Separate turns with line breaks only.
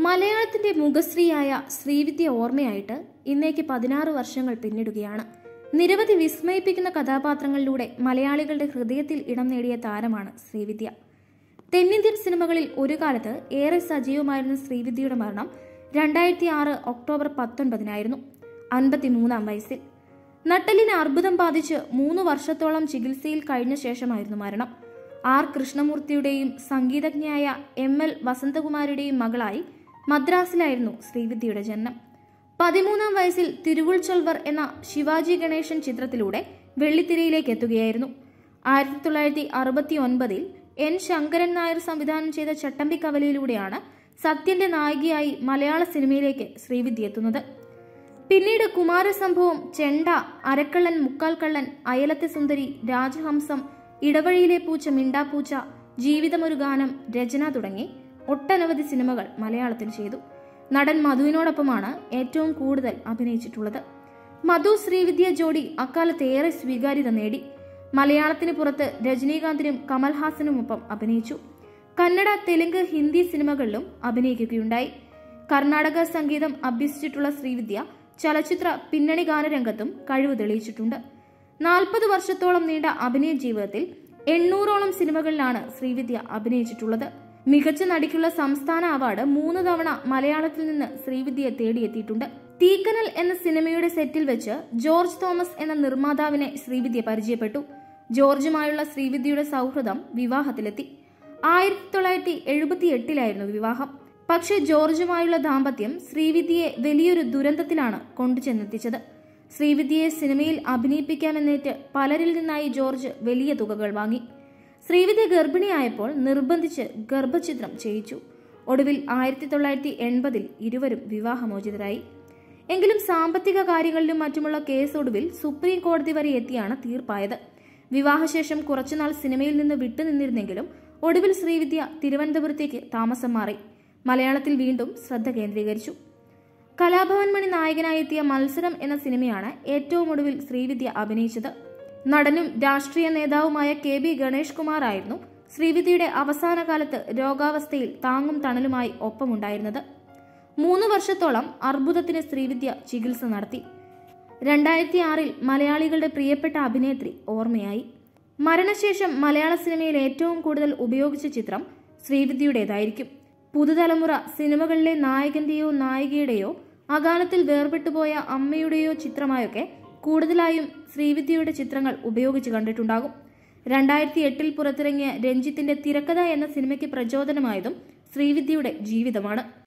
മലയാളത്തിന്റെ മുഖശ്രീയായ ശ്രീവിദ്യ ഓർമ്മയായിട്ട് ഇന്നേക്ക് പതിനാറ് വർഷങ്ങൾ പിന്നിടുകയാണ് നിരവധി വിസ്മയിപ്പിക്കുന്ന കഥാപാത്രങ്ങളിലൂടെ മലയാളികളുടെ ഹൃദയത്തിൽ ഇടം നേടിയ താരമാണ് ശ്രീവിദ്യ തെന്നിന്ത്യൻ സിനിമകളിൽ ഒരു കാലത്ത് ഏറെ സജീവമായിരുന്ന ശ്രീവിദ്യയുടെ മരണം രണ്ടായിരത്തി ആറ് ഒക്ടോബർ പത്തൊൻപതിനായിരുന്നു അൻപത്തിമൂന്നാം വയസ്സിൽ നട്ടലിന് അർബുദം ബാധിച്ച് മൂന്ന് വർഷത്തോളം ചികിത്സയിൽ കഴിഞ്ഞ ശേഷമായിരുന്നു മരണം ആർ കൃഷ്ണമൂർത്തിയുടെയും സംഗീതജ്ഞയായ എം എൽ വസന്തകുമാരിയുടെയും മകളായി മദ്രാസിലായിരുന്നു ശ്രീവിദ്യയുടെ ജനനം പതിമൂന്നാം വയസ്സിൽ തിരുവുൾച്ചൊൽവർ എന്ന ശിവാജി ഗണേശൻ ചിത്രത്തിലൂടെ വെള്ളിത്തിരയിലേക്ക് എത്തുകയായിരുന്നു ആയിരത്തി തൊള്ളായിരത്തി അറുപത്തി ഒൻപതിൽ എൻ ശങ്കരൻ നായർ സംവിധാനം ചെയ്ത ചട്ടമ്പി കവലയിലൂടെയാണ് സത്യന്റെ നായികയായി മലയാള സിനിമയിലേക്ക് ശ്രീവിദ്യ എത്തുന്നത് പിന്നീട് കുമാരസംഭവം ചെണ്ട അരക്കള്ളൻ മുക്കാൽ കള്ളൻ അയലത്തെ സുന്ദരി രാജഹംസം ഇടവഴിയിലെ പൂച്ച മിണ്ടാപ്പൂച്ച ജീവിതമൊരു ഗാനം രചന തുടങ്ങി ഒട്ടനവധി സിനിമകൾ മലയാളത്തിൽ ചെയ്തു നടൻ മധുവിനോടൊപ്പമാണ് ഏറ്റവും കൂടുതൽ അഭിനയിച്ചിട്ടുള്ളത് മധു ശ്രീവിദ്യ ജോഡി അക്കാലത്ത് ഏറെ സ്വീകാര്യത നേടി മലയാളത്തിന് പുറത്ത് രജനീകാന്തിനും കമൽഹാസനുമൊപ്പം അഭിനയിച്ചു കന്നഡ തെലുങ്ക് ഹിന്ദി സിനിമകളിലും അഭിനയിക്കുകയുണ്ടായി കർണാടക സംഗീതം അഭ്യസിച്ചിട്ടുള്ള ശ്രീവിദ്യ ചലച്ചിത്ര പിന്നണി ഗാനരംഗത്തും കഴിവ് തെളിയിച്ചിട്ടുണ്ട് നാൽപ്പത് വർഷത്തോളം നീണ്ട അഭിനയ ജീവിതത്തിൽ എണ്ണൂറോളം സിനിമകളിലാണ് ശ്രീവിദ്യ അഭിനയിച്ചിട്ടുള്ളത് മികച്ച നടിക്കുള്ള സംസ്ഥാന അവാർഡ് മൂന്ന് തവണ മലയാളത്തിൽ നിന്ന് ശ്രീവിദ്യയെ തേടിയെത്തിയിട്ടുണ്ട് തീക്കനൽ എന്ന സിനിമയുടെ സെറ്റിൽ വെച്ച് ജോർജ് തോമസ് എന്ന നിർമ്മാതാവിനെ ശ്രീവിദ്യ പരിചയപ്പെട്ടു ജോർജുമായുള്ള ശ്രീവിദ്യയുടെ സൗഹൃദം വിവാഹത്തിലെത്തി ആയിരത്തി തൊള്ളായിരത്തി എഴുപത്തി എട്ടിലായിരുന്നു വിവാഹം പക്ഷേ ജോർജുമായുള്ള ദാമ്പത്യം ശ്രീവിദ്യയെ വലിയൊരു ദുരന്തത്തിലാണ് കൊണ്ടുചെന്നെത്തിച്ചത് ശ്രീവിദ്യയെ സിനിമയിൽ അഭിനയിപ്പിക്കാമെന്നേറ്റ് പലരിൽ നിന്നായി ജോർജ് വലിയ തുകകൾ വാങ്ങി ശ്രീവിദ്യ ഗർഭിണിയായപ്പോൾ നിർബന്ധിച്ച് ഗർഭചിത്രം ചെയ്യിച്ചു ഒടുവിൽ ആയിരത്തി തൊള്ളായിരത്തി എൺപതിൽ ഇരുവരും വിവാഹമോചിതരായി എങ്കിലും സാമ്പത്തിക കാര്യങ്ങളിലും മറ്റുമുള്ള കേസ് ഒടുവിൽ സുപ്രീം കോടതി വരെ എത്തിയാണ് തീർപ്പായത് വിവാഹശേഷം കുറച്ചുനാൾ സിനിമയിൽ നിന്ന് വിട്ടുനിന്നിരുന്നെങ്കിലും ഒടുവിൽ ശ്രീവിദ്യ തിരുവനന്തപുരത്തേക്ക് താമസം മാറി മലയാളത്തിൽ വീണ്ടും ശ്രദ്ധ കേന്ദ്രീകരിച്ചു കലാഭവൻ മണി നായകനായി എത്തിയ മത്സരം എന്ന സിനിമയാണ് ഏറ്റവും ഒടുവിൽ ശ്രീവിദ്യ അഭിനയിച്ചത് നടനും രാഷ്ട്രീയ നേതാവുമായ കെ ബി ഗണേഷ് കുമാർ ആയിരുന്നു ശ്രീവിദ്യയുടെ അവസാന കാലത്ത് രോഗാവസ്ഥയിൽ താങ്ങും തണലുമായി ഒപ്പമുണ്ടായിരുന്നത് മൂന്ന് വർഷത്തോളം അർബുദത്തിന് ശ്രീവിദ്യ ചികിത്സ നടത്തി രണ്ടായിരത്തി ആറിൽ മലയാളികളുടെ പ്രിയപ്പെട്ട അഭിനേത്രി ഓർമ്മയായി മരണശേഷം മലയാള സിനിമയിൽ ഏറ്റവും കൂടുതൽ ഉപയോഗിച്ച ചിത്രം ശ്രീവിദ്യയുടേതായിരിക്കും പുതുതലമുറ സിനിമകളിലെ നായകന്റെയോ നായികയുടെയോ അകാലത്തിൽ വേർപെട്ടുപോയ അമ്മയുടെയോ ചിത്രമായൊക്കെ കൂടുതലായും ശ്രീവിദ്യയുടെ ചിത്രങ്ങൾ ഉപയോഗിച്ച് കണ്ടിട്ടുണ്ടാകും രണ്ടായിരത്തി എട്ടിൽ പുറത്തിറങ്ങിയ രഞ്ജിത്തിന്റെ തിരക്കഥ എന്ന സിനിമയ്ക്ക് പ്രചോദനമായതും ശ്രീവിദ്യയുടെ ജീവിതമാണ്